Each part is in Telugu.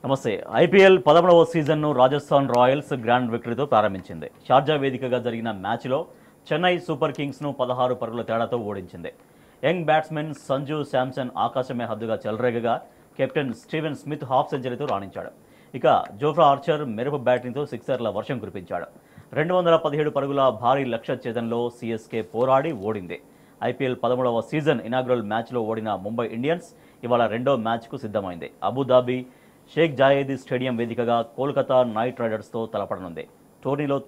నమస్తే ఐపీఎల్ పదమూడవ సీజన్ను రాజస్థాన్ రాయల్స్ గ్రాండ్ విక్టరీతో ప్రారంభించింది షార్జా వేదికగా జరిగిన మ్యాచ్లో చెన్నై సూపర్ కింగ్స్ను పదహారు పరుగుల తేడాతో ఓడించింది యంగ్ బ్యాట్స్మెన్ సంజు శాంసన్ ఆకాశమే హద్దుగా చెలరేగగా కెప్టెన్ స్టీవెన్ స్మిత్ హాఫ్ సెంచరీతో రాణించాడు ఇక జోఫ్రా ఆర్చర్ మెరుపు బ్యాటింగ్తో సిక్సర్ల వర్షం కురిపించాడు రెండు వందల పదిహేడు పరుగుల భారీ లక్ష్య ఛేదంలో సీఎస్కే పోరాడి ఓడింది ఐపీఎల్ పదమూడవ సీజన్ ఇనాగ్రల్ మ్యాచ్లో ఓడిన ముంబై ఇండియన్స్ ఇవాళ రెండో మ్యాచ్కు సిద్ధమైంది అబుదాబి షేక్ జాయేదీ స్టేడియం వేదికగా కోల్కతా నైట్ రైడర్స్తో తలపడనుంది టోర్నీలో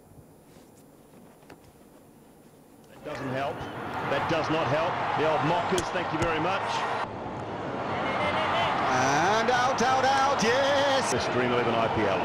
That doesn't help. That does not help. The old mockers, thank you very much. And out, out, out, yes! This Dream 11 IPL.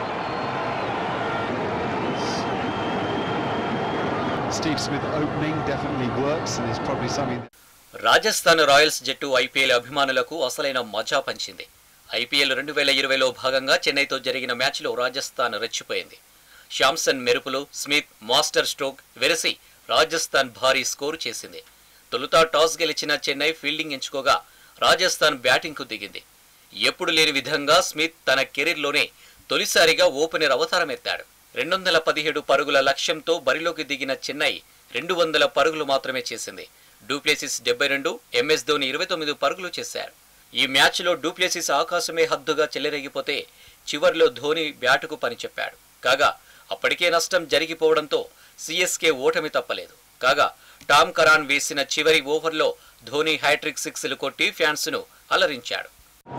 Steve Smith opening definitely works and is probably something Rajasthan Royals జట్టు ఐపీఎల్ అభిమానులకు అసలైన మజా పంచింది ఐపీఎల్ రెండు వేల ఇరవైలో భాగంగా చెన్నైతో జరిగిన మ్యాచ్లో రాజస్థాన్ రెచ్చిపోయింది శాంసన్ మెరుపులు స్మిత్ మాస్టర్ స్ట్రోక్ వెరసి రాజస్థాన్ భారీ స్కోరు చేసింది తొలుత టాస్ గెలిచిన చెన్నై ఫీల్డింగ్ ఎంచుకోగా రాజస్థాన్ బ్యాటింగ్కు దిగింది ఎప్పుడు లేని విధంగా స్మిత్ తన కెరీర్లోనే తొలిసారిగా ఓపెనర్ అవతారమెత్తాడు రెండు వందల పదిహేడు పరుగుల లక్ష్యంతో బరిలోకి దిగిన చెన్నై రెండు వందల పరుగులు మాత్రమే చేసింది డూప్లేసిస్ డెబ్బై రెండు ఎంఎస్ ధోని ఇరవై తొమ్మిది పరుగులు చేశారు ఈ మ్యాచ్లో డూప్లేసిస్ ఆకాశమే హద్దుగా చెలరేగిపోతే చివర్లో ధోని బ్యాటుకు పని చెప్పాడు కాగా అప్పటికే నష్టం జరిగిపోవడంతో సిఎస్కే ఓటమి తప్పలేదు కాగా టామ్ కరాన్ వేసిన చివరి ఓవర్లో ధోని హ్యాట్రిక్ సిక్స్లు కొట్టి ఫ్యాన్స్ను అలరించాడు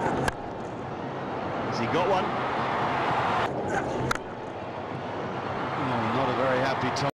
Has he got one? oh, not a very happy time.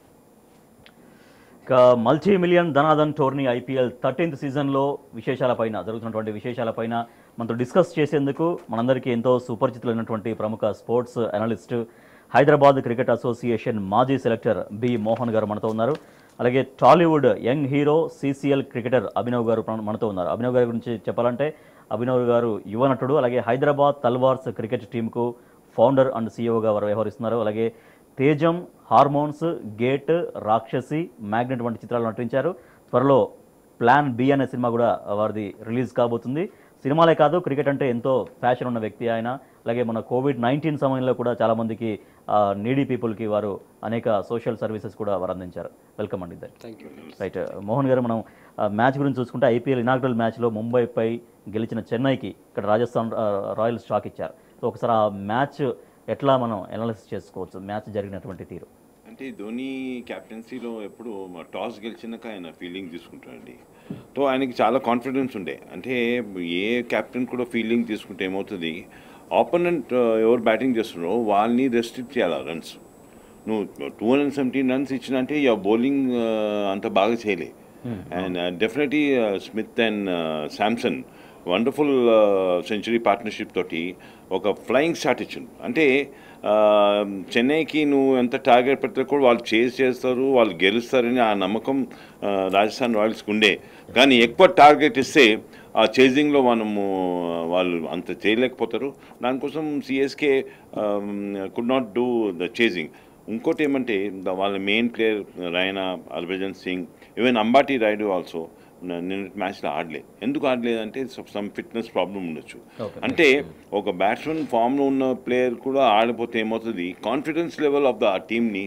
ఇక మల్టీ మిలియన్ ధనాధన్ టోర్నీ ఐపీఎల్ థర్టీన్త్ సీజన్లో విశేషాలపైన జరుగుతున్నటువంటి విశేషాలపైన మనతో డిస్కస్ చేసేందుకు మనందరికీ ఎంతో సుపరిచితులైనటువంటి ప్రముఖ sports analyst Hyderabad cricket association మాజీ సెలెక్టర్ బి మోహన్ గారు మనతో ఉన్నారు అలాగే Tollywood young hero CCL cricketer Abhinav గారు మన- మనతో ఉన్నారు అభినవ్ గారి గురించి చెప్పాలంటే అభినవ్ గారు యువ నటుడు అలాగే హైదరాబాద్ తల్వార్స్ క్రికెట్ టీంకు ఫౌండర్ అండ్ సీఈఓగా వారు వ్యవహరిస్తున్నారు అలాగే తేజం హార్మోన్స్ గేట్ రాక్షసి మ్యాగ్నెట్ వంటి చిత్రాలు నటించారు త్వరలో ప్లాన్ బి అనే సినిమా కూడా వారిది రిలీజ్ కాబోతుంది సినిమాలే కాదు క్రికెట్ అంటే ఎంతో ఫ్యాషన్ ఉన్న వ్యక్తి ఆయన అలాగే మన కోవిడ్ నైన్టీన్ సమయంలో కూడా చాలామందికి నీడీ పీపుల్కి వారు అనేక సోషల్ సర్వీసెస్ కూడా వారు అందించారు వెల్కమ్ అండి ఇద్దరు రైట్ మోహన్ గారు మనం ఆ, మ్యాచ్ గురించి చూసుకుంటే ఐపీఎల్ ఇనాగ్రల్ మ్యాచ్లో ముంబైపై గెలిచిన చెన్నైకి ఇక్కడ రాజస్థాన్ ఆ, రాయల్స్ షాక్ ఇచ్చారు సో ఒకసారి ఆ మ్యాచ్ ఎట్లా మనం అనాలిసిస్ చేసుకోవచ్చు మ్యాచ్ జరిగినటువంటి తీరు అంటే ధోని క్యాప్టెన్సీలో ఎప్పుడు టాస్ గెలిచినాక ఆయన ఫీల్డింగ్ తీసుకుంటాడండి సో ఆయనకి చాలా కాన్ఫిడెన్స్ ఉండే అంటే ఏ కెప్టెన్ కూడా ఫీల్డింగ్ తీసుకుంటే ఏమవుతుంది ఆపోనెంట్ ఎవరు బ్యాటింగ్ చేస్తున్నారో వాళ్ళని రెస్ట్రిక్ట్ చేయాలి రన్స్ నువ్వు టూ హండ్రెడ్ సెవెంటీన్ రన్స్ ఇచ్చినంటే ఇక బౌలింగ్ అంత బాగా చేయలే and definitely Smith and Samson wonderful century partnership తోటి ఒక ఫ్లయింగ్ స్టార్ట్ ఇచ్చిండు అంటే ఆ, చెన్నైకి నువ్వు ఎంత టార్గెట్ పెడితే కూడా వాళ్ళు చేజ్ చేస్తారు వాళ్ళు గెలుస్తారని ఆ నమ్మకం ఆ, రాజస్థాన్ రాయల్స్కి ఉండే కానీ ఎక్కువ టార్గెట్ ఇస్తే ఆ చేజింగ్లో మనము వాళ్ళు అంత చేయలేకపోతారు దానికోసం CSK could not do the chasing ఇంకోటి ఏమంటే ద- వాళ్ళ main player Raina Harbhajan Singh even Ambati Rayudu also నిన్న మ్యాచ్లో ఆడలే ఎందుకు ఆడలేదంటే సమ్ ఫిట్నెస్ ప్రాబ్లం ఉండొచ్చు Okay. అంటే ఒక బ్యాట్స్మెన్ ఫామ్లో ఉన్న ప్లేయర్ కూడా ఆడిపోతే ఏమవుతుంది కాన్ఫిడెన్స్ లెవెల్ ఆఫ్ ద టీమ్ని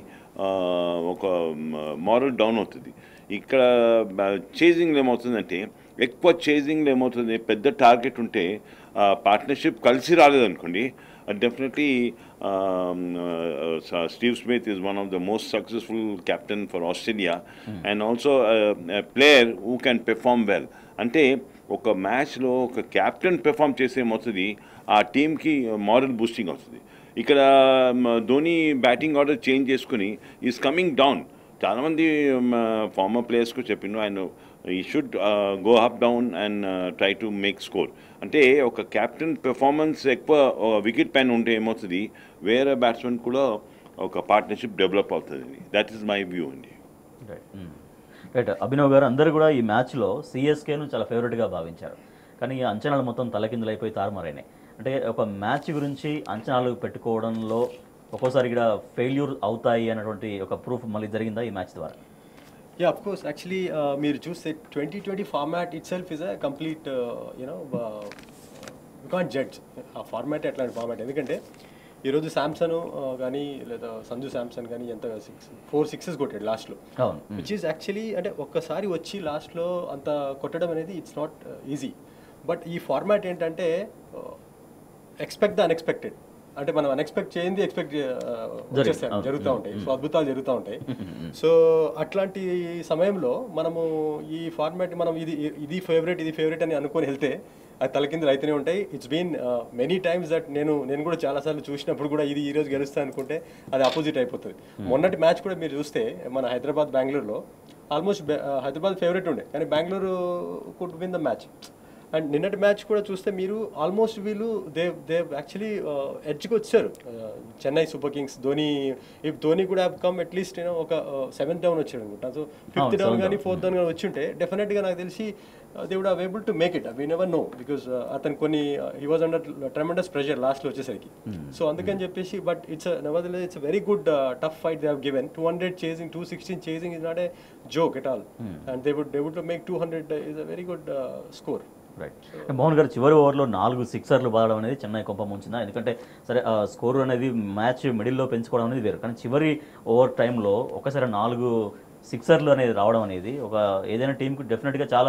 ఒక మారల్ డౌన్ అవుతుంది ఇక్కడ చేజింగ్లో ఏమవుతుందంటే ఎక్కువ చేజింగ్లో ఏమవుతుంది పెద్ద టార్గెట్ ఉంటే పార్ట్నర్షిప్ కలిసి రాలేదనుకోండి definitely Steve Smith is one of the most successful captain for Australia and also player who can perform well అంటే ఒక మ్యాచ్లో ఒక కెప్టెన్ పెర్ఫామ్ చేస్తే ఏమవుతుంది ఆ టీంకి మారల్ బూస్టింగ్ అవుతుంది ఇక్కడ మ, ధోని బ్యాటింగ్ ఆర్డర్ చేంజ్ చేసుకుని ఈజ్ కమింగ్ డౌన్ చాలామంది ఫార్మర్ ప్లేయర్స్కు చెప్పిండు ఆయన ఈ should go up down and try to make score అంటే ఒక కెప్టెన్ పెర్ఫార్మెన్స్ ఎక్కువ వికెట్ పైన ఉంటే ఏమవుతుంది వేరే బ్యాట్స్మెన్ కూడా ఒక పార్ట్నర్షిప్ డెవలప్ అవుతుంది దట్ ఈస్ మై వ్యూ అండి రైట్ అభినవ్ గారు అందరూ కూడా ఈ మ్యాచ్లో సిఎస్కేను చాలా ఫేవరెట్గా భావించారు కానీ ఈ అంచనాలు మొత్తం తలకిందులైపోయి తారుమారైనాయి అంటే ఒక మ్యాచ్ గురించి అంచనాలు పెట్టుకోవడంలో ఒక్కోసారి కూడా ఫెయిల్యూర్ అవుతాయి అన్నటువంటి ఒక ప్రూఫ్ మళ్ళీ జరిగిందా ఈ మ్యాచ్ ద్వారా Yeah, of course. Actually, uh, మీరు చూస్తే twenty twenty format itself is a complete you know you can't judge ఆ ఫార్మాట్ ఎట్లాంటి ఫార్మాట్ ఎందుకంటే ఈరోజు శాంసన్ కానీ లేదా సంజు శాంసన్ కానీ ఎంత సిక్స్ ఫోర్ సిక్సెస్ కొట్టాడు లాస్ట్లో అవును విచ్ ఈస్ యాక్చువల్లీ అంటే ఒక్కసారి వచ్చి లాస్ట్లో అంత కొట్టడం అనేది ఇట్స్ నాట్ ఈజీ బట్ ఈ ఫార్మాట్ ఏంటంటే ఎక్స్పెక్ట్ ద అన్ఎక్స్పెక్టెడ్ అంటే మనం అన్ఎక్స్పెక్ట్ చేయింది ఎక్స్పెక్ట్ వచ్చేస్తాయి అవును. జరుగుతూ ఉంటాయి సో అద్భుతాలు జరుగుతూ ఉంటాయి సో అట్లాంటి సమయంలో మనము ఈ ఫార్మాట్ మనం ఇది ఇది ఫేవరెట్ ఇది ఫేవరెట్ అని అనుకొని వెళ్తే అది తలకిందులు అయితేనే ఉంటాయి it's been many times that నేను నేను కూడా చాలాసార్లు చూసినప్పుడు కూడా ఇది ఈ రోజు గెలుస్తా అనుకుంటే అది ఆపోజిట్ అయిపోతుంది మొన్నటి మ్యాచ్ కూడా మీరు చూస్తే మన హైదరాబాద్ బెంగళూరులో ఆల్మోస్ట్ హైదరాబాద్ ఫేవరెట్ ఉండే కానీ Bengaluru could win the match and నిన్నటి మ్యాచ్ కూడా చూస్తే మీరు ఆల్మోస్ట్ వీళ్ళు దే దే యాక్చువల్లీ ఎడ్జ్కి వచ్చారు Uh, Chennai Super Kings Dhoni if Dhoni కూడా హ్యావ్ కమ్ అట్లీస్ట్ నేను ఒక సెవెంత్ డౌన్ వచ్చాడు అనుకుంటా సో ఫిఫ్త్ అవును, డౌన్ seventh కానీ down. ఫోర్త్ డౌన్ కానీ వచ్చి ఉంటే డెఫినెట్గా నాకు తెలిసి they would have able to make it we never know because అతను కొన్ని he was under tremendous pressure లాస్ట్లో వచ్చేసరికి సో అందుకని చెప్పేసి but it's never it's very good tough fight they have given two hundred chasing two sixteen chasing is not a joke at all and they would they would make two hundred is a very good score right Mohan గారు చివరి ఓవర్లో నాలుగు సిక్సర్లు బాగడం అనేది చెన్నై కొంప ముంచిందా ఎందుకంటే సరే ఆ స్కోర్ అనేది మ్యాచ్ మిడిల్లో పెంచుకోవడం అనేది వేరు కానీ చివరి ఓవర్ టైంలో ఒకసారి నాలుగు సిక్సర్లు అనేది రావడం అనేది ఒక ఏదైనా టీంకి డెఫినెట్గా చాలా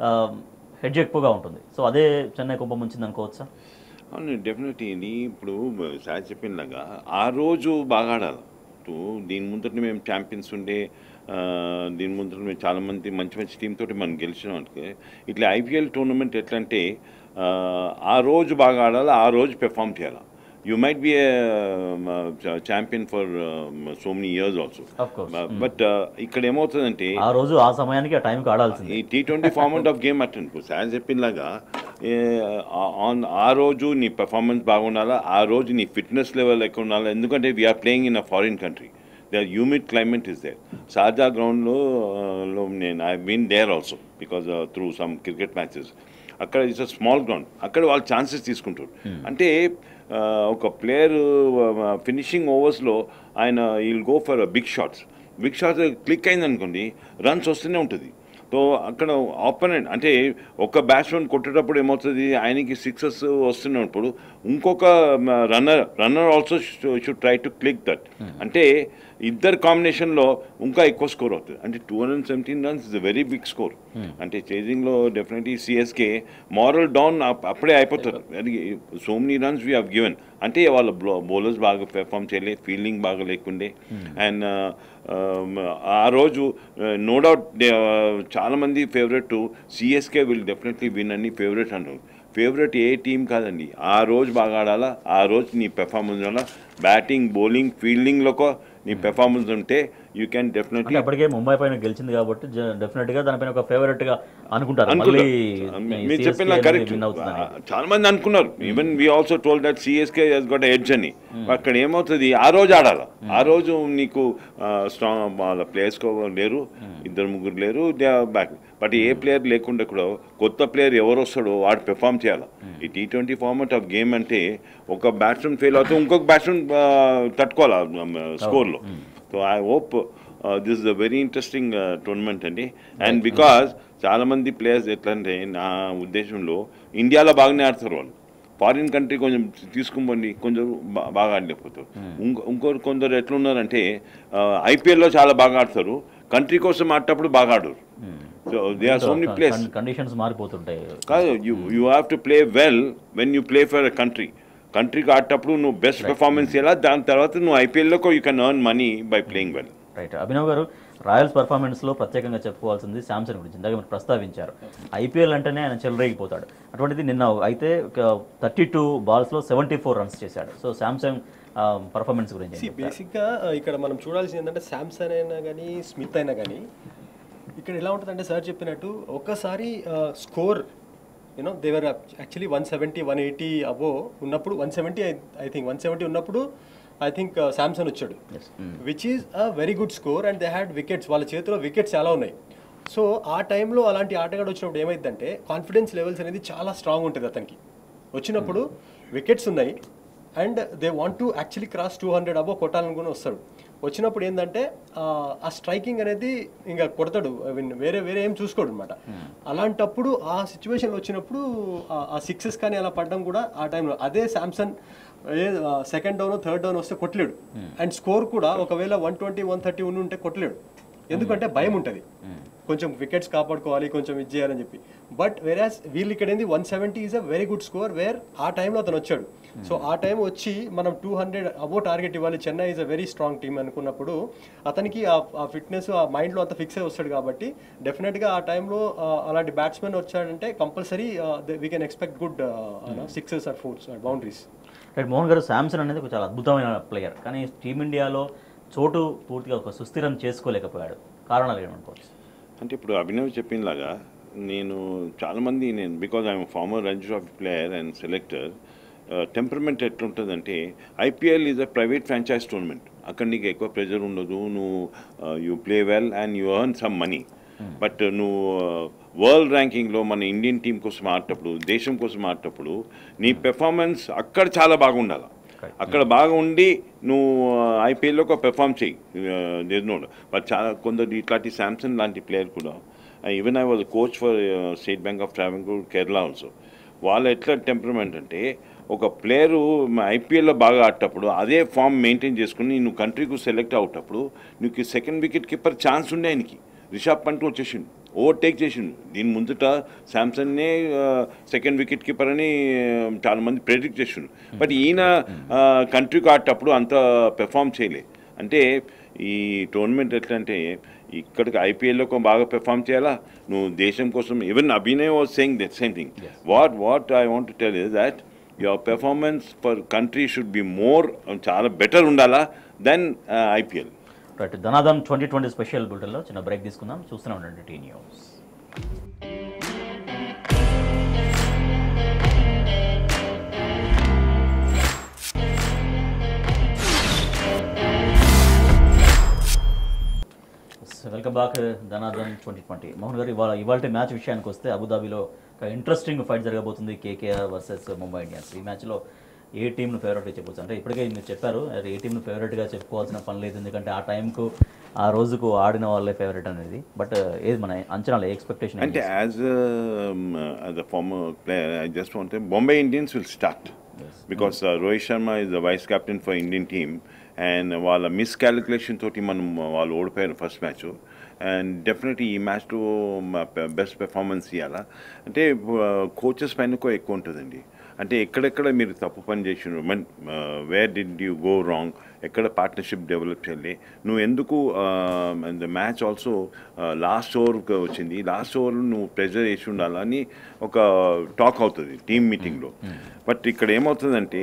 హెడ్జ్ ఎక్కువగా ఉంటుంది సో అదే చెన్నై కొంప ముంచింది అనుకోవచ్చా అవును డెఫినెట్లీ ఇప్పుడు సార్ చెప్పినలాగా ఆ రోజు బాగా ఆడాలి ఇప్పుడు దీని ముందర మేము ఛాంపియన్స్ ఉండే ఆ, దీని ముందర మేము చాలామంది మంచి మంచి టీం తోటి మనం గెలిచినాం అంటే ఇట్లా ఐపీఎల్ టోర్నమెంట్ ఎట్లా అంటే ఆ, ఆ రోజు బాగా ఆడాలి ఆ రోజు పెర్ఫామ్ చేయాలి you might be champion for so many years also Of course. But ఇక్కడ ఏమవుతుందంటే ఆ రోజు ఆ సమయానికి ఆ టైంకి ఆడాల్సింది ఈ T twenty format of game attend sir చెప్పినలాగా ఏ, ఆ- ఆన్ ఆ రోజు నీ పెర్ఫార్మెన్స్ బాగుండాలా ఆ రోజు నీ ఫిట్నెస్ లెవెల్ ఎక్కువ ఉండాలా ఎందుకంటే we're playing in a foreign country the humid climate is there Sharjah గ్రౌండ్లో లో నేను I been there also because through some cricket matches అక్కడ ఇట్స్ అ స్మాల్ గ్రౌండ్ అక్కడ వాళ్ళు ఛాన్సెస్ తీసుకుంటారు అంటే ఆ, ఒక ప్లేయర్ ఫినిషింగ్ ఓవర్స్లో ఆయన will go for big shots big shots click అయింది అనుకోండి రన్స్ వస్తూనే ఉంటుంది సో అక్కడ ఆపోనెంట్ అంటే ఒక బ్యాట్స్మెన్ కొట్టేటప్పుడు ఏమవుతుంది ఆయనకి సిక్సెస్ వస్తున్నప్పుడు ఇంకొక runner runner also should try to click that అంటే ఇద్దరు కాంబినేషన్లో ఇంకా ఎక్కువ స్కోర్ అవుతుంది అంటే two hundred seventeen runs is very big score అంటే చేజింగ్లో డెఫినెట్లీ సిఎస్కే మారల్ డౌన్ అప్పుడే అయిపోతుంది అది so many runs we have given అంటే వాళ్ళ బౌలర్స్ బాగా పెర్ఫామ్ చేయలేదు ఫీల్డింగ్ బాగా లేకుండే అండ్ ఆ రోజు నో డౌట్ చాలామంది favourite CSK will definitely win అని ఫేవరెట్ అంటారు ఫేవరెట్ ఏ టీం కాదండి ఆ రోజు బాగా ఆడాలా ఆ రోజు నీ పెర్ఫార్మెన్స్ వల్ల బ్యాటింగ్ బౌలింగ్ ఫీల్డింగ్లో నీ పెర్ఫార్మెన్స్ ఉంటే యూ క్యాన్ అంటే డెఫినెట్లీ అప్పటికే ముంబై పైన గెలిచింది కాబట్టి డెఫినెట్ గా దానిపైన ఒక ఫేవరెట్ గా అనుకుంటారు మళ్ళీ మీరు చెప్పిన కరెక్ట్ విన్ అవుతుందని చాలా మంది అనుకున్నారు even we also told that CSK has got edge అని అక్కడ ఏమవుతుంది ఆ రోజు ఆడాల ఆ రోజు నీకు స్ట్రాంగ్ వాళ్ళ ప్లేయర్స్ లేరు ఇద్దరు ముగ్గురు లేరు దే బ్యాక్ బట్ ఏ ప్లేయర్ లేకుండా కూడా కొత్త ప్లేయర్ ఎవరు వస్తాడో వాడు పెర్ఫామ్ చేయాలి ఈ T twenty format of game అంటే ఒక బ్యాట్స్మెన్ ఫెయిల్ అవుతే ఇంకొక బ్యాట్స్మెన్ తట్టుకోవాలి స్కోర్లో so I hope this is a very interesting tournament అండి అండ్ బికాస్ చాలామంది ప్లేయర్స్ ఎట్లా అంటే నా ఉద్దేశంలో ఇండియాలో బాగానే ఆడతారు వాళ్ళు ఫారిన్ కంట్రీ కొంచెం తీసుకుపోండి కొంచెం బా- బాగా ఆడలేకపోతారు ఇంకో ఇంకోరు కొందరు ఎట్లున్నారంటే ఐపీఎల్లో చాలా బాగా ఆడతారు కంట్రీ కోసం ఆడేటప్పుడు బాగా ఆడరు so they are so many place conditions మారిపోతుంటాయి కాదు you you have to play well when you play for a country కంట్రీకి ఆడేటప్పుడు నువ్వు బెస్ట్ పెర్ఫార్మెన్స్ ఎలా దాని తర్వాత నువ్వు ఐపీఎల్లో you can earn money by playing well right Abhinav గారు రాయల్స్ పర్ఫార్మెన్స్లో ప్రత్యేకంగా చెప్పుకోవాల్సింది శాంసన్ గురించి ఇందాక మీరు ప్రస్తావించారు ఐపీఎల్ అంటేనే ఆయన చెలరేగిపోతాడు అటువంటిది నిన్న అయితే థర్టీ టూ బాల్స్లో సెవెంటీ ఫోర్ రన్స్ చేశాడు సో శాంసంగ్ పర్ఫార్మెన్స్ గురించి ఏం సి చెప్తారు? బేసిక్గా ఇక్కడ మనం చూడాల్సింది ఏంటంటే శాంసంగ్ అయినా కానీ స్మిత్ అయినా కానీ ఇక్కడ ఎలా ఉంటుందంటే సార్ చెప్పినట్టు ఒక్కసారి score you know they were actually one seventy one eighty above ఉన్నప్పుడు one seventy I think one seventy ఉన్నప్పుడు ఐ థింక్ శాంసంగ్ వచ్చాడు Yes. Mm. Which is a very good score and they had wickets వాళ్ళ చేతిలో వికెట్స్ చాలా ఉన్నాయి సో ఆ టైంలో అలాంటి ఆటగాడు వచ్చినప్పుడు ఏమైందంటే కాన్ఫిడెన్స్ లెవెల్స్ అనేది చాలా స్ట్రాంగ్ ఉంటుంది అతనికి వచ్చినప్పుడు వికెట్స్ ఉన్నాయి and they want to actually cross two hundred above కొట్టాలనుకుని వస్తాడు వచ్చినప్పుడు ఏంటంటే ఆ, ఆ స్ట్రైకింగ్ అనేది ఇంకా కొడతాడు I mean, వేరే వేరే ఏం చూసుకోడు అనమాట అలాంటప్పుడు ఆ సిచ్యువేషన్ వచ్చినప్పుడు ఆ- ఆ సిక్సెస్ కానీ అలా పడడం కూడా ఆ టైంలో అదే శాంసంగ్ ఏ సెకండ్ డౌన్ థర్డ్ డౌన్ వస్తే కొట్టలేడు అండ్ స్కోర్ కూడా ఒకవేళ వన్ ట్వంటీ వన్ థర్టీ ఉండి ఉంటే కొట్టలేడు ఎందుకంటే భయం ఉంటుంది కొంచెం వికెట్స్ కాపాడుకోవాలి కొంచెం ఇది చేయాలని చెప్పి బట్ వేరాస్ వీళ్ళు ఇక్కడ ఏంది one seventy is a very good score where ఆ టైంలో అతను వచ్చాడు సో ఆ టైం వచ్చి మనం టూ హండ్రెడ్ అబో టార్గెట్ ఇవ్వాలి Chennai is a very strong team అనుకున్నప్పుడు అతనికి ఆ- ఆ ఫిట్నెస్ ఆ మైండ్లో అంతా ఫిక్స్ అయి వస్తాడు కాబట్టి డెఫినెట్గా ఆ టైంలో అలాంటి బ్యాట్స్మెన్ వచ్చాడంటే compulsory we can expect good sixes or fours boundaries right Mohan గారు శాంసన్ అనేది ఒక చాలా అద్భుతమైన ప్లేయర్ కానీ టీమిండియాలో చోటు పూర్తిగా ఒక సుస్థిరం చేసుకోలేకపోయాడు కారణాలు ఏమనుకోవచ్చు అంటే ఇప్పుడు అభినవ్ చెప్పినలాగా నేను చాలామంది నేను because I'm former Ranji trophy player and selector temperament ఎట్లుంటుందంటే IPL is a private franchise tournament అక్కడ నీకు ఎక్కువ ప్రెజర్ ఉండదు నువ్వు you play well and you earn some money but నువ్వు వరల్డ్ ర్యాంకింగ్లో మన ఇండియన్ టీం కోసం ఆడేటప్పుడు దేశం కోసం ఆడేటప్పుడు నీ పెర్ఫార్మెన్స్ అక్కడ చాలా బాగుండాలి అక్కడ బాగా ఉండి నువ్వు ఐపీఎల్లో ఒక పెర్ఫామ్ చేయి నిర్నోడ్ బట్ చాలా కొందరు ఇట్లాంటి శాంసంగ్ లాంటి ప్లేయర్ కూడా even I was coach for State Bank of Travancore Kerala also వాళ్ళ ఎట్లా టెంపర్మెంట్ అంటే ఒక ప్లేయరు ఐపీఎల్లో బాగా ఆడేటప్పుడు అదే ఫామ్ మెయింటైన్ చేసుకుని నువ్వు కంట్రీకి సెలెక్ట్ అవుటప్పుడు నీకు సెకండ్ వికెట్ కీపర్ ఛాన్స్ ఉండే ఆయనకి రిషబ్ పంట్ వచ్చేసిండు ఓవర్టేక్ చేసిండు దీని ముందుట శాంసంగ్నే సెకండ్ వికెట్ కీపర్ అని ఆ, చాలా మంది ప్రెడిక్ట్ చేసిండు బట్ ఈయన కంట్రీకి ఆడేటప్పుడు అంత పెర్ఫామ్ చేయలే అంటే ఈ టోర్నమెంట్ ఎట్లా అంటే ఇక్కడికి ఐపీఎల్లో బాగా పెర్ఫామ్ చేయాలా నువ్వు దేశం కోసం even Abhinay was saying that same thing what what I want tell is that your performance for country should be more చాలా బెటర్ ఉండాలా then IPL right Dhanadhan twenty twenty special బులెటిన్లో చిన్న బ్రేక్ తీసుకుందాం చూస్తూనే ఉండండి T news welcome back Dhanadhan twenty twenty Mohan garu ఇవాళ ఇవాళ మ్యాచ్ విషయానికి వస్తే అబుదాబిలో ఒక ఇంట్రెస్టింగ్ ఫైట్ జరగబోతుంది కేకేఆర్ వర్సెస్ ముంబై ఇండియన్స్ ఈ మ్యాచ్లో ఏ టీంను ఫేవరెట్గా చెప్పొచ్చు అంటే ఇప్పటికే మీరు చెప్పారు అది ఏ టీంను ఫేవరెట్గా చెప్పుకోవాల్సిన పని లేదు ఎందుకంటే ఆ టైంకు ఆ రోజుకు ఆడిన వాళ్ళే ఫేవరెట్ అనేది బట్ ఏది మన అంచనాలు ఏ ఎక్స్పెక్టేషన్ అంటే as as a former player I just want Bombay Indians will start because Rohit Sharma is the vice captain for Indian team and వాళ్ళ మిస్ క్యాలిక్యులేషన్ తోటి మనం వాళ్ళు ఓడిపోయారు ఫస్ట్ మ్యాచ్ అండ్ డెఫినెట్లీ ఈ మ్యాచ్లో బెస్ట్ పెర్ఫార్మెన్స్ ఇవ్వాలా అంటే కోచెస్ పైన కూడా ఎక్కువ ఉంటుందండి అంటే ఎక్కడెక్కడ మీరు తప్పు పని చేసినారు man where did you go wrong ఎక్కడ పార్ట్నర్షిప్ డెవలప్ చేయాలి నువ్వు ఎందుకు ద మ్యాచ్ ఆల్సో లాస్ట్ ఓవర్కి వచ్చింది లాస్ట్ ఓవర్ నువ్వు ప్రెజర్ వేసి ఉండాలని ఒక టాక్ అవుతుంది టీమ్ మీటింగ్లో బట్ ఇక్కడ ఏమవుతుందంటే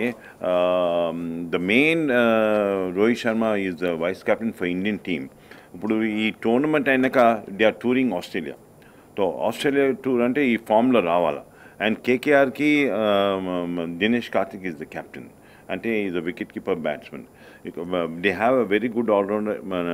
the main Rohit Sharma is the vice captain for Indian team ఇప్పుడు ఈ టోర్నమెంట్ అయినాక they are touring Australia so Australia tour అంటే ఈ ఫామ్లో రావాలా అండ్ కేకేఆర్కి Dinesh Karthik is the captain అంటే is a wicket keeper batsmen they have a very good allrounder మన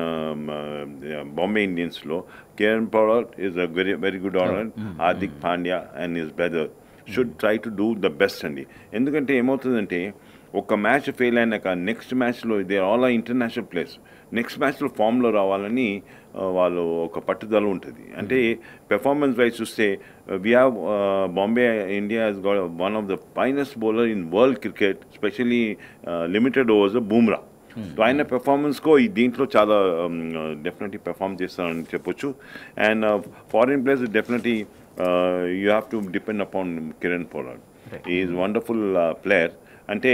బాంబే ఇండియన్స్లో కేఎన్ పవర్ is a very very good allrounder Hardik Pandya and his brother should try to do the best అండి ఎందుకంటే ఏమవుతుందంటే ఒక మ్యాచ్ ఫెయిల్ అయినాక నెక్స్ట్ మ్యాచ్లో they all are international players next మ్యాచ్లో ఫామ్లో రావాలని ఆ, వాళ్ళు ఒక పట్టుదల ఉంటుంది అంటే పెర్ఫార్మెన్స్ వైజ్ చూస్తే we have Bombay India he's got one of the finest bowler in world cricket specially limited overs Bumrah so ఆయన పెర్ఫార్మెన్స్కో ఈ దీంట్లో చాలా డెఫినెట్లీ పెర్ఫామ్ చేస్తారని చెప్పొచ్చు and foreign players definitely you have to depend upon Kieron Pollard is wonderful player అంటే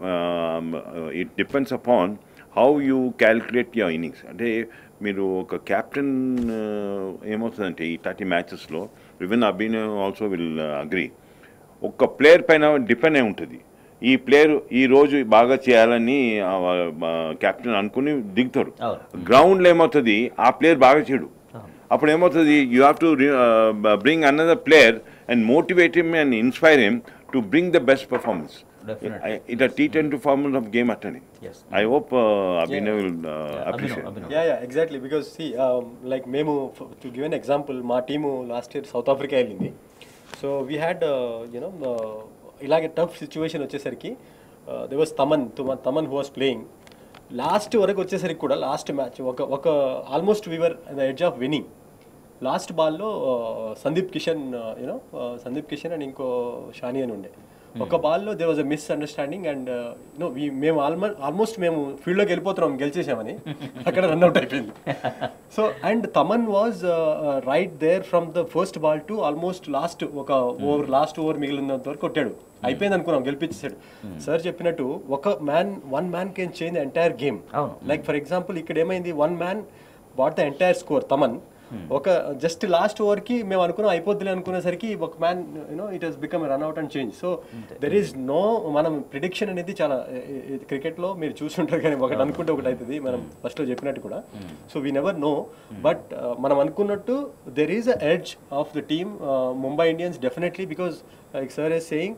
it depends upon how you calculate your innings అంటే మీరు ఒక క్యాప్టెన్ ఏమవుతుందంటే ఈ థర్టీ మ్యాచెస్లో even Abhinav also will agree ఒక్క ప్లేయర్ పైన డిపెండ్ అయి ఉంటుంది ఈ ప్లేయర్ ఈ రోజు బాగా చేయాలని కెప్టెన్ అనుకుని దిగుతాడు అవును. గ్రౌండ్లో ఏమవుతుంది ఆ ప్లేయర్ బాగా చేయడు అప్పుడు ఏమవుతుంది you have to bring another player and motivate him and inspire him to bring the best performance Definitely. It T ten to formal of game అట్టని Yes. I hope Abhinav will Abhinav appreciate Abhinav yeah yeah exactly because see like మేము టు గివ్ ఎన్ ఎగ్జాంపుల్ మా team last year South Africa వెళ్ళింది సో వీ హ్యాడ్ యూనో ఇలాగే టఫ్ సిచ్యువేషన్ వచ్చేసరికి they was Thaman Thaman who was playing last వరకు వచ్చేసరికి కూడా లాస్ట్ మ్యాచ్ ఒక ఒక almost we were the edge of winning last బాల్లో సందీప్ కిషన్ యూనో సందీప్ కిషన్ అండ్ ఇంకో షాని అని ఉండే ఒక బాల్లో there was a miss understanding and you know మేము ఆల్మోస్ట్ ఆల్మోస్ట్ మేము ఫీల్డ్లోకి వెళ్ళిపోతున్నాం గెలిచేసామని అక్కడ రన్అట్ అయిపోయింది so and Thaman was right there from the first ball to almost last ఒక ఓవర్ లాస్ట్ ఓవర్ మిగిలినంత వరకు కొట్టాడు అయిపోయింది అనుకున్నాం గెలిపించేసాడు సార్ చెప్పినట్టు ఒక man one man can change entire game అవును. లైక్ ఫర్ ఎగ్జాంపుల్ ఇక్కడ ఏమైంది one man what the entire score Thaman ఒక జస్ట్ లాస్ట్ ఓవర్ కి మేము అనుకున్నాం అయిపోద్దిలే అనుకునేసరికి ఒక man you know it he's become run out and change so there is no మనం ప్రిడిక్షన్ అనేది చాలా క్రికెట్ లో మీరు చూసుంటారు కానీ ఒకటి అనుకుంటే ఒకటి అవుతుంది మనం ఫస్ట్ లో చెప్పినట్టు కూడా so we never know but మనం అనుకున్నట్టు there is a edge of the team Mumbai Indians definitely because like sir is saying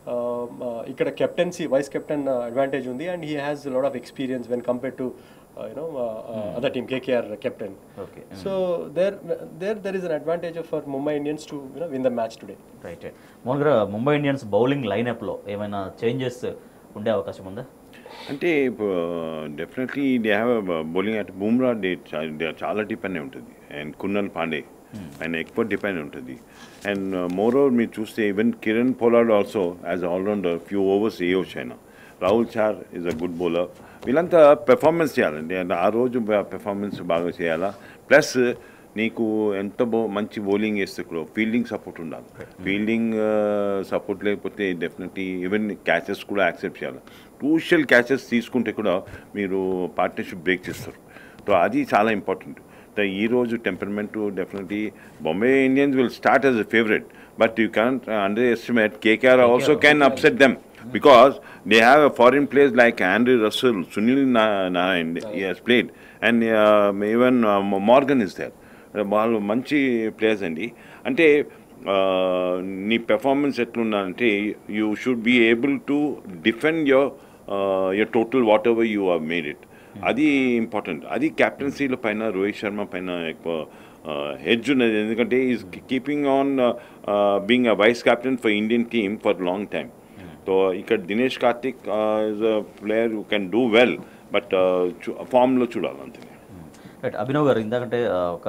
ఇక్కడ కెప్టెన్సీ వైస్ కెప్టెన్ అడ్వాంటేజ్ ఉంది and he has lot of experience when compare to you know other team KKR captain okay so there there there is an advantage for Mumbai Indians to you know win the match today right మామూలుగా ముంబై ఇండియన్స్ బౌలింగ్ లైనప్లో ఏమైనా చేంజెస్ ఉండే అవకాశం ఉందా అంటే definitely they have bowling at Bumrah day చాలా డిపెండ్ అయి ఉంటుంది అండ్ కున్నల్ పాండే ఆయన ఎక్కువ డిపెండ్ ఉంటుంది అండ్ మోర్ ఓవర్ మీరు చూస్తే even Kieron Pollard also as allrounder few overs వేయవచ్చు ఆయన Rahul Chahar is a good bowler వీళ్ళంతా పెర్ఫార్మెన్స్ చేయాలండి అంటే ఆ రోజు పెర్ఫార్మెన్స్ బాగా చేయాలా ప్లస్ నీకు ఎంత బో మంచి బౌలింగ్ వేస్తే కూడా ఫీల్డింగ్ సపోర్ట్ ఉండాలి ఫీల్డింగ్ సపోర్ట్ లేకపోతే డెఫినెట్లీ ఈవెన్ క్యాచెస్ కూడా యాక్సెప్ట్ చేయాలి క్రూషియల్ క్యాచెస్ తీసుకుంటే కూడా మీరు పార్ట్నర్షిప్ బ్రేక్ చేస్తారు సో అది చాలా ఇంపార్టెంట్ ఈ రోజు temperament definitely Bombay Indians will start as a favourite but you can underestimate KKR also can upset them because they have a foreign players like Andrew Russell, Sunil Na- Narayan, he has played, and uh, even uh, Morgan is there. వాళ్ళు మంచి ప్లేయర్స్ అండి అంటే uh, నీ పెర్ఫార్మెన్స్ ఎట్లుందంటే you should be able to defend your your total whatever you are made it అది ఇంపార్టెంట్ అది క్యాప్టెన్సీల పైన రోహిత్ శర్మ పైన ఎక్కువ హెడ్జ్ ఉన్నది ఎందుకంటే is keeping on being a vice captain for Indian team for long time so ఇక్కడ Dinesh Karthik is a player you can do well but ఫామ్లో చూడాలి అంతే రైట్ అభినవ్ గారు ఇందాకంటే ఆ, ఒక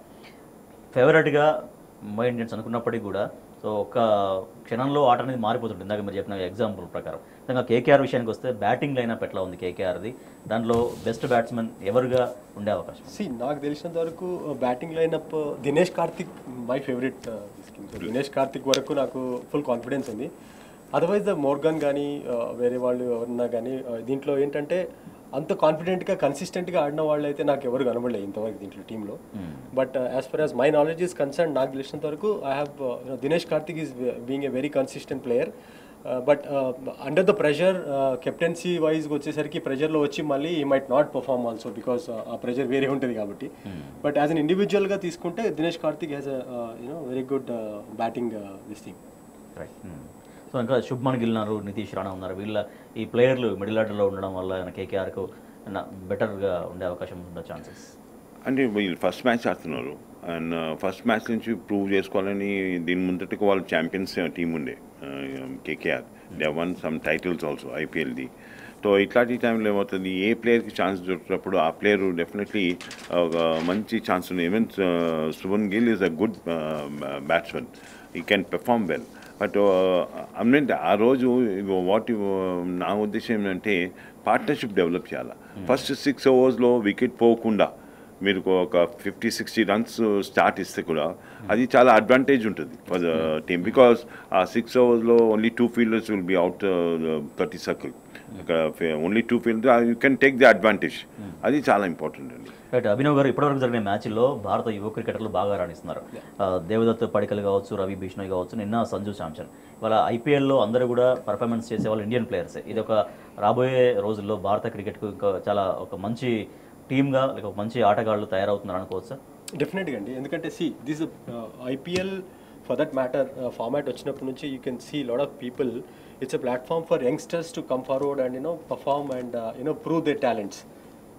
ఫేవరెట్గా ముంబై ఇండియన్స్ అనుకున్నప్పటికీ కూడా సో ఒక క్షణంలో ఆట అనేది మారిపోతుంది ఇందాక మీరు చెప్పిన ఎగ్జాంపుల్ ప్రకారం నిజంగా కేకేఆర్ విషయానికి వస్తే బ్యాటింగ్ లైనప్ ఎట్లా ఉంది కేకేఆర్ది దాంట్లో బెస్ట్ బ్యాట్స్మెన్ ఎవరుగా ఉండే అవకాశం సి నాకు తెలిసినంత వరకు batting lineup Dinesh Karthik my favourite Dinesh Karthik వరకు నాకు ఫుల్ కాన్ఫిడెన్స్ ఉంది అదర్వైజ్ ద మోర్గన్ కానీ వేరే వాళ్ళు ఎవరన్నా కానీ దీంట్లో ఏంటంటే అంత కాన్ఫిడెంట్గా కన్సిస్టెంట్గా ఆడిన వాళ్ళు అయితే నాకు ఎవరు కనబడలేదు ఇంతవరకు దీంట్లో టీంలో but as far as my knowledge is concern నాకు తెలిసినంత వరకు I have Dinesh Karthik is being a very consistent player but under the pressure captaincy wise వచ్చేసరికి ప్రెషర్లో వచ్చి మళ్ళీ ఈ might not perform also because ఆ ప్రెషర్ వేరే ఉంటుంది కాబట్టి బట్ యాజ్ అన్ ఇండివిజువల్గా తీసుకుంటే Dinesh Karthik has you know very good batting this thing right so ఇంకా శుభ్మన్ గిల్ ఉన్నారు నితీష్ రాణా ఉన్నారు వీళ్ళ ఈ ప్లేయర్లు మిడిల్ ఆర్డర్లో ఉండడం వల్ల కేకేఆర్కు బెటర్గా ఉండే అవకాశం ఉండే ఛాన్సెస్ అంటే వీళ్ళు ఫస్ట్ మ్యాచ్ ఆడుతున్నారు అండ్ ఫస్ట్ మ్యాచ్ నుంచి ప్రూవ్ చేసుకోవాలని దీని ముందటికి వాళ్ళు ఛాంపియన్స్ టీం ఉండే KKR they won some titles also ఐపీఎల్ది సో ఇట్లాంటి టైంలో ఏమవుతుంది ఏ ప్లేయర్కి ఛాన్స్ దొరికినప్పుడు ఆ ప్లేయర్ డెఫినెట్లీ ఒక మంచి ఛాన్స్ ఉంది even Shubman Gill is a good batsmen he can perform well but అమ్మెంట్ ఆ రోజు వాట్ నా ఉద్దేశం ఏంటంటే పార్ట్నర్షిప్ డెవలప్ చేయాలి ఫస్ట్ సిక్స్ ఓవర్స్లో వికెట్ పోకుండా మీరు ఒక ఫిఫ్టీ సిక్స్టీ రన్స్ స్టార్ట్ ఇస్తే కూడా అది చాలా అడ్వాంటేజ్ ఉంటుంది ఫర్ ద టీమ్ బికాస్ ఆ సిక్స్ అవర్స్లో only two fielders will be out thirty circle ఇక్కడ only two fielder you can take the advantage అది చాలా ఇంపార్టెంట్ అండి రైట్ అభినవ్ గారు ఇప్పటివరకు జరిగిన మ్యాచ్ల్లో భారత యువ క్రికెటర్లు బాగా రాణిస్తున్నారు ఆ, దేవదత్ పడికల్ కావచ్చు రవి బిష్ణోయ్ కావచ్చు నిన్న సంజు శాంసన్ ఇవాళ ఐపీఎల్లో అందరూ కూడా పర్ఫార్మెన్స్ చేసే వాళ్ళు ఇండియన్ ప్లేయర్సే ఇది ఒక రాబోయే రోజుల్లో భారత క్రికెట్కు ఇంకా చాలా ఒక మంచి టీమ్గా లేక ఒక మంచి ఆటగాళ్ళు తయారవుతున్నారు అనుకోవచ్చా డెఫినెట్గా అండి ఎందుకంటే see this IPL for that matter format వచ్చినప్పటి నుంచి you can see lot of people it's a platform for youngsters to come forward and you know perform and you know prove they talents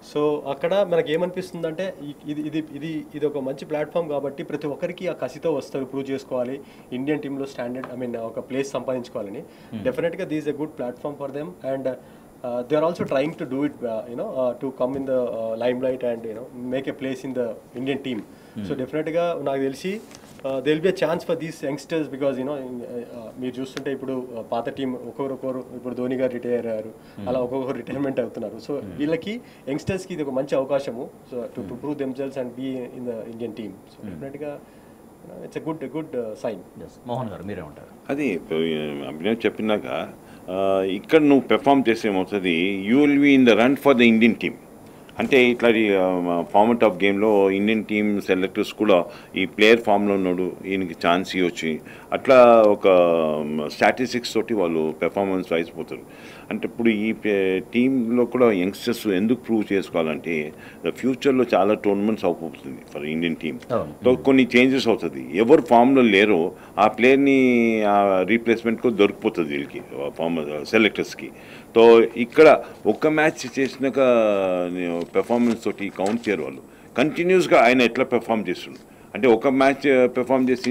so అక్కడ మనకి ఏమనిపిస్తుందంటే ఈ- ఇది ఇది ఇది ఇది ఒక మంచి ప్లాట్ఫామ్ కాబట్టి ప్రతి ఒక్కరికి ఆ కసితో వస్తారు ప్రూవ్ చేసుకోవాలి ఇండియన్ టీంలో స్టాండర్డ్ ఐ మీన్ ఒక ప్లేస్ సంపాదించుకోవాలని డెఫినెట్గా these a good platform for them and they are also trying to do it you know to come in the limelight and you know make a place in the Indian team so డెఫినెట్గా నాకు తెలిసి they will be a chance for these youngsters because you know మీరు చూస్తుంటే ఇప్పుడు uh, పాత టీం ఒక్కొక్కరు ఇప్పుడు ధోని గారు రిటైర్ అయ్యారు అలా ఒక్కొక్కరు రిటైర్మెంట్ అవుతున్నారు సో వీళ్ళకి యంగ్స్టర్స్కి ఇది ఒక మంచి అవకాశము so to to prove themselves and be in the Indian team so డెఫినెట్గా it's a good good sign yes Mohan garu మీరేమంటారు అది ఇప్పుడు అభినవ్ చెప్పినాక ఆ, ఇక్కడ నువ్వు పెర్ఫామ్ చేస్తే ఏమవుతుంది you will be in the run for the Indian team అంటే ఇట్లా ఫార్మట్ ఆఫ్ గేమ్లో ఇండియన్ టీమ్ సెలెక్టర్స్ కూడా ఈ ప్లేయర్ ఫామ్లో ఉన్నాడు ఈయనకి ఛాన్స్ ఇవ్వచ్చు అట్లా ఒక స్టాటిస్టిక్స్ తోటి వాళ్ళు పెర్ఫార్మెన్స్ వైజ్ పోతారు అంటే ఇప్పుడు ఈ టీంలో కూడా యంగ్స్టర్స్ ఎందుకు ప్రూవ్ చేసుకోవాలంటే ఫ్యూచర్లో చాలా టోర్నమెంట్స్ అవుతుంది ఫర్ ఇండియన్ టీమ్ అవును. సో కొన్ని చేంజెస్ అవుతుంది ఎవరు ఫామ్లో లేరో ఆ ప్లేయర్ని ఆ రీప్లేస్మెంట్కు దొరికిపోతుంది వీళ్ళకి ఫామ్ సెలెక్టర్స్కి సో ఇక్కడ ఒక్క మ్యాచ్ చేసినాక పెర్ఫార్మెన్స్ తోటి కౌంట్ చేయరు వాళ్ళు కంటిన్యూస్గా ఆయన ఎట్లా పెర్ఫామ్ చేస్తుండు అంటే ఒక మ్యాచ్ పెర్ఫామ్ చేసి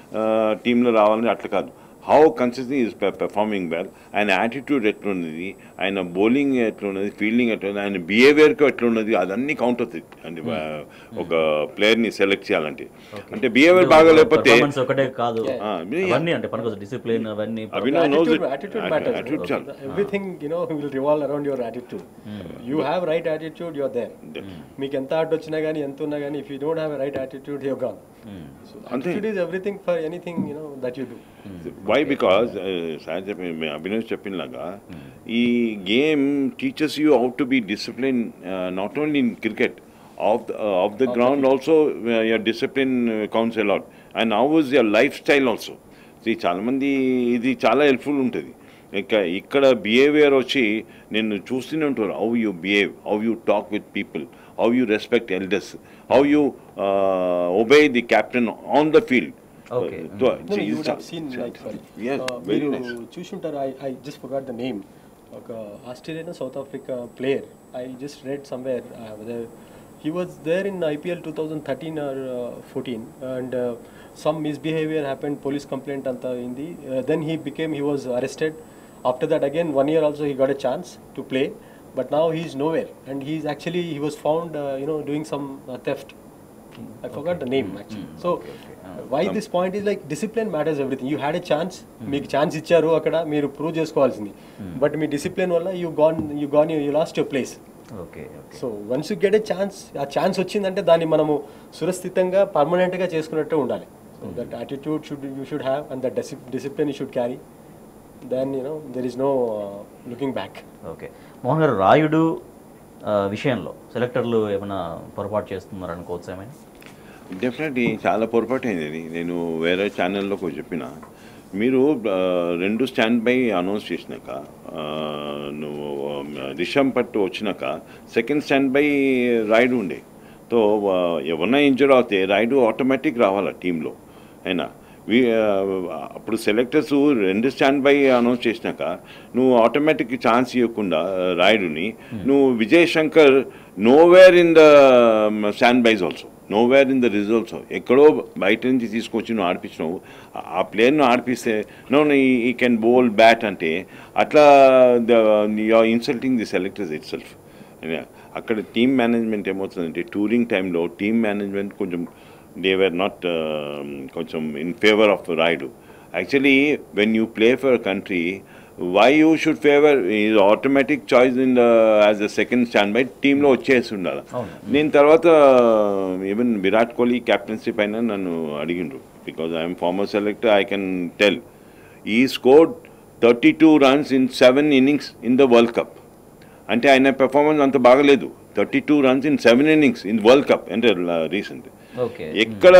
టీంలో రావాలని అట్లా కాదు how consistent is performing well ఆయన యాటిట్యూడ్ ఎట్లున్నది ఆయన బౌలింగ్ ఎట్లున్నది ఫీల్డింగ్ ఎట్లున్నది ఆయన బిహేవియర్కి ఎట్లున్నది అదన్నీ కౌంట్ అవుతుంది అంటే ఆ, ఒక ప్లేయర్ని సెలెక్ట్ చేయాలంటే అంటే బిహేవియర్ బాగా లేకపోతే Performance ఒకటే కాదు ఆ, మీ- అవన్నీ అంటే పనికి డిసిప్లిన్ అవన్నీ Abhinav knows attitude, it. attitude Atti- matters. attitude చాలు. Everything, you know, will revolve around your attitude. You have right attitude, you're there. మీకు ఎంత ఆట వచ్చినా కానీ ఎంత ఉన్నా కానీ if you don't have right attitude you're gone so అంతే. Attitude is everything for anything you know that you do why because sir చెప్పి అభినవ్ చెప్పినలాగా ఈ game teachers you how to be discipline not only in cricket off off the ground also your discipline counts a lot and how was your lifestyle also ఇది చాలామంది ఇది చాలా హెల్ప్ఫుల్ ఉంటుంది ఇక ఇక్కడ బిహేవియర్ వచ్చి నేను చూస్తూనే ఉంటారు how you behave how you talk with people how you respect elders how you obey the captain on the field Okay. No, no, you would have seen like sorry. Yes, Uh, very మీరు nice. చూసుంటారు I I just forgot the name ఒక Australian South Africa player I just read somewhere he was there in IPL two thousand thirteen or fourteen and some misbehaviour happened police complaint అంతా అయింది then he became he was arrested after that again one year also he got a chance to play but now he is nowhere and he is actually he was found you know doing some theft I forgot the name actually. So why this point is like discipline matters everything. You had a chance, మీకు ఛాన్స్ ఇచ్చారు అక్కడ మీరు ప్రూవ్ చేసుకోవాల్సింది బట్ మీ డిసిప్లిన్ వల్ల you gone you gone you lost your place okay okay so once you get a chance ఆ ఛాన్స్ వచ్చిందంటే దాన్ని మనము సురస్థితంగా పర్మనెంట్గా చేసుకున్నట్టు ఉండాలి so that attitude should you should have and that discipline you should carry then you know there is no looking back okay Mohan garu Rayudu ఆ, విషయంలో సెలెక్టర్లు ఏమైనా పొరపాటు చేస్తున్నారు అనుకోవచ్చు ఏమైనా డెఫినెట్లీ చాలా పొరపాటు అయింది అది నేను వేరే ఛానల్లో కూడా చెప్పిన మీరు ఆ, రెండు స్టాండ్ బై అనౌన్స్ చేసినాక ఆ, నువ్వు ఆ, రిషమ్ పట్టు వచ్చినాక సెకండ్ స్టాండ్ బై రైడ్ ఉండే సో ఆ, ఎవరన్నా ఇంజర్ అవుతే రైడు ఆటోమేటిక్ రావాలా టీంలో అయినా వీ ఆ, అప్పుడు సెలెక్టర్స్ రెండు స్టాండ్ బై అనౌన్స్ చేసినాక నువ్వు ఆటోమేటిక్ ఛాన్స్ ఇవ్వకుండా రాయుడుని నువ్వు Vijay Shankar nowhere in the standbys also nowhere in the results ఎక్కడో బయట నుంచి తీసుకొచ్చి నువ్వు ఆడిపించినావు ఆ- ఆ ప్లేయర్ను ఆడిపిస్తే no he can bowl bat అంటే అట్లా the you are insulting the selectors itself అక్కడ టీమ్ మేనేజ్మెంట్ ఏమవుతుందంటే టూరింగ్ టైంలో టీమ్ మేనేజ్మెంట్ కొంచెం దే వర్ నాట్ కొంచెం in favour of Rayudu actually when you play for country why you should favour is automatic choice in the as a second standby టీంలో వచ్చేసి ఉండాలి నేను తర్వాత ఈవెన్ విరాట్ కోహ్లీ క్యాప్టెన్సీ పైన నన్ను అడిగిండ్రు because I'm former selector I can tell ఈ score thirty two runs in seven innings in the World Cup అంటే ఆయన పెర్ఫార్మెన్స్ అంత బాగలేదు thirty two runs in seven innings in World Cup అంటే రీసెంట్ ఓకే ఎక్కడ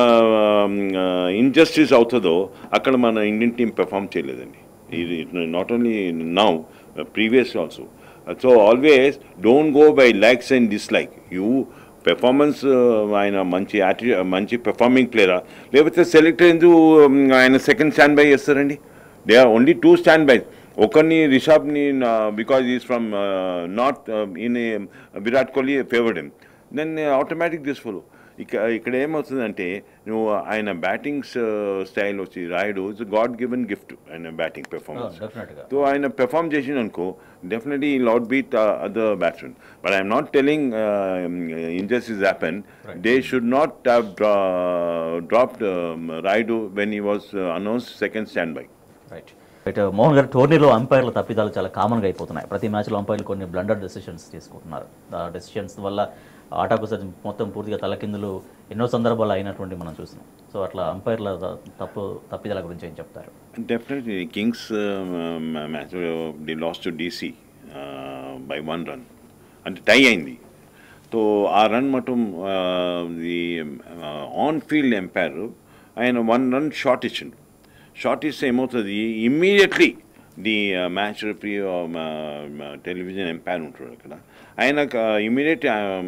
ఇంజస్టిస్ అవుతుందో అక్కడ మన ఇండియన్ టీం పెర్ఫామ్ చేయలేదండి ఇది not only now previous also so always don't go by likes and dislike you performance ఆయన మంచి యాటి మంచి పెర్ఫార్మింగ్ ప్లేయరా లేకపోతే సెలెక్టర్ ఎందుకు um, ఆయన సెకండ్ స్టాండ్ బై చేస్తారండి they are only two standby ఒకరిని రిషబ్ని because is from north in Virat Kohli favoured him then automatic this follow ఇక ఇక్కడ ఏమవుతుందంటే నువ్వు ఆయన బ్యాటింగ్ స్టైల్ వచ్చి Rayudu it's God given gift ఆయన బ్యాటింగ్ పెర్ఫార్మెన్స్ డెఫినెట్గా సో ఆయన పెర్ఫామ్ చేసిన అనుకో definitely lot beat other batsmen but I'm not telling injustice happen they should not have dropped Rayudu when ఈ was announce second standby right right Mohan garu టోర్నీలో అంపైర్ల తప్పిదాలు చాలా కామన్గా అయిపోతున్నాయి ప్రతి మ్యాచ్లో అంపైర్లు కొన్ని బ్లండర్ డెసిషన్స్ తీసుకుంటున్నారు ఆ డెసిషన్స్ వల్ల ఆటకు సరి- మొత్తం పూర్తిగా తలకిందులు ఎన్నో సందర్భాలు అయినటువంటి మనం చూసినాం సో అట్లా అంపైర్ల త- తప్పు తప్పిదాల గురించి ఏం చెప్తారు definitely Kings match the last to DC by one run అంటే టై అయింది సో ఆ రన్ మటుం ది ఆన్ ఫీల్డ్ ఎంపైర్ ఆయన వన్ రన్ షార్ట్ ఇచ్చిండు షార్ట్ ఇస్తే ఏమవుతుంది immediately the match referee television umpire ఉంటాడు అక్కడ ఆయన ఇమ్మీడియట్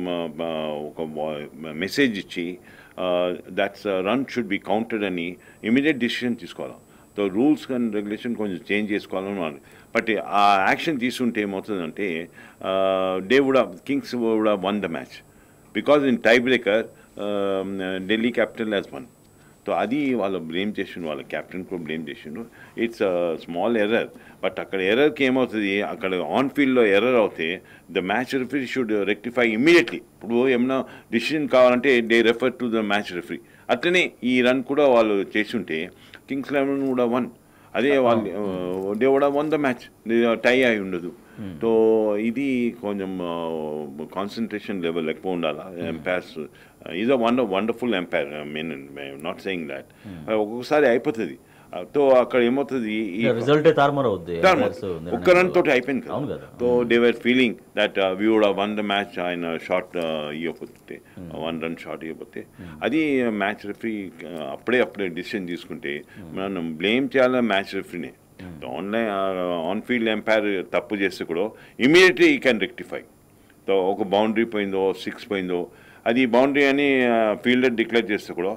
ఒక మెసేజ్ ఇచ్చి that's run should be counted అని ఇమీడియట్ డిసిషన్ తీసుకోవాలి సో రూల్స్ అండ్ రెగ్యులేషన్ కొంచెం చేంజ్ చేసుకోవాలని వాళ్ళు బట్ ఆ యాక్షన్ తీసుకుంటే ఏమవుతుందంటే they would Kings would won the match because in tie breaker Delhi Capital has won so అది వాళ్ళు బ్లేమ్ చేసిండు వాళ్ళ క్యాప్టెన్ కూడా బ్లేమ్ చేసిండు ఇట్స్ స్మాల్ ఎర్రర్ బట్ అక్కడ ఎర్రర్కి ఏమవుతుంది అక్కడ ఆన్ ఫీల్డ్లో ఎర్రర్ అవుతే the match referee should rectify immediately ఇప్పుడు ఏమైనా డిసిషన్ కావాలంటే they refer to the match referee అట్లనే ఈ రన్ కూడా వాళ్ళు చేస్తుంటే కింగ్స్ లెవెన్ కూడా వన్ అదే వాళ్ళు దే కూడా వన్ ద మ్యాచ్ టై అయి ఉండదు సో ఇది కొంచెం కాన్సన్ట్రేషన్ లెవెల్ ఎక్కువ ఉండాలి umpires is a wonder wonderful umpire mean not saying that ఒక్కొక్కసారి అయిపోతుంది సో అక్కడ ఏమవుతుంది ఈ రిజల్టే తారుమారు అవుద్ది Turn umpires అవుతుంది. నిర్ణయం ఒక్క రన్ తోటి అయిపోయింది అవును కదా కదా so they were feeling that we would won the match ఆయన షార్ట్ ఇవ్వకపోతే వన్ రన్ షార్ట్ ఇవ్వకపోతే అది మ్యాచ్ రెఫరీ అప్పుడే అప్పుడే డిసిషన్ తీసుకుంటే మనం బ్లేమ్ చేయాలి మ్యాచ్ రెఫరీనే ఆన్లైన్ ఆన్ ఫీల్డ్ ఎంపైర్ తప్పు చేస్తే కూడా immediately he can rectify so ఒక బౌండరీ పోయిందో సిక్స్ పోయిందో అది బౌండరీ అని ఫీల్డర్ డిక్లేర్ చేస్తే కూడా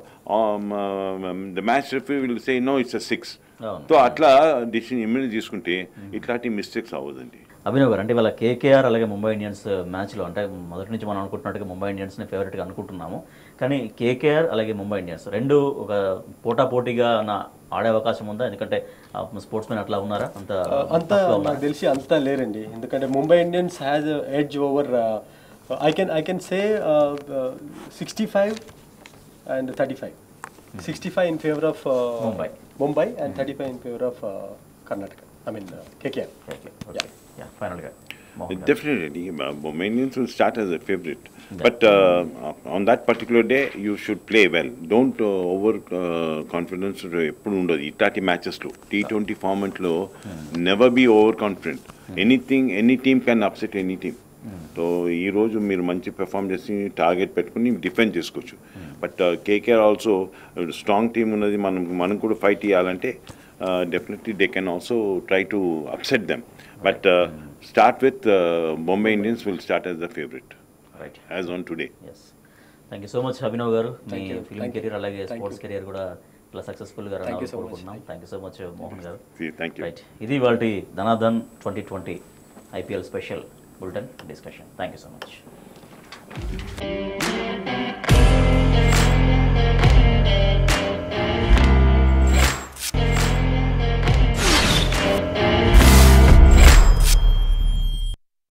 the match referee will say no it's a six అవును. సో అట్లా డిసిషన్ ఇమ్మీడియట్ తీసుకుంటే ఇట్లాంటి మిస్టేక్స్ అవ్వదండి అభినవ్ గారు అంటే వాళ్ళ కేకేఆర్ అలాగే ముంబై ఇండియన్స్ మ్యాచ్లో అంటే మొదటి నుంచి మనం అనుకుంటున్నట్టుగా ముంబై ఇండియన్స్ని ఫేవరెట్గా అనుకుంటున్నాము కానీ కేకేఆర్ అలాగే ముంబై ఇండియన్స్ రెండు ఒక పోటాపోటీగా నా ఆడే అవకాశం ఉందా ఎందుకంటే స్పోర్ట్స్ మెన్ అట్లా ఉన్నారా అంత అంత నాకు తెలిసి అంతా లేరండి ఎందుకంటే Mumbai Indians has edge over I can I can say sixty five and thirty five sixty five in favour of Mumbai. Mumbai and thirty five in favour of Karnataka I mean KKR ఫైనల్గా మోహన్ గారు. Definitely, uh, Mumbai Indians will start as a favorite. But uh, on that particular day, you should play well. Don't uh, over uh, confidence ఎప్పుడు ఉండదు ఇట్లాంటి మ్యాచెస్లో టీ ట్వంటీ ఫార్మెట్లో never be over confident anything any team can upset any team so ఈ రోజు మీరు మంచి పెర్ఫామ్ చేసి టార్గెట్ పెట్టుకుని డిఫెండ్ చేసుకోవచ్చు but KKR also strong team ఉన్నది మనం మనం కూడా ఫైట్ ఇవ్వాలంటే definitely they can also try to upset them but start with Bombay Indians will start as the favourite right as on today yes thank you so much Abhinav garu మీ ఫిల్మ్ కెరీర్ అలాగే స్పోర్ట్స్ కెరీర్ కూడా ఇలా సక్సెస్ఫుల్గా రన్ అవ్వాలని కోరుకుంటున్నాం thank you so much Mohan garu thank you right ఇది వాళ్ళ ధనాధన్ twenty twenty IPL special bulletin discussion thank you so much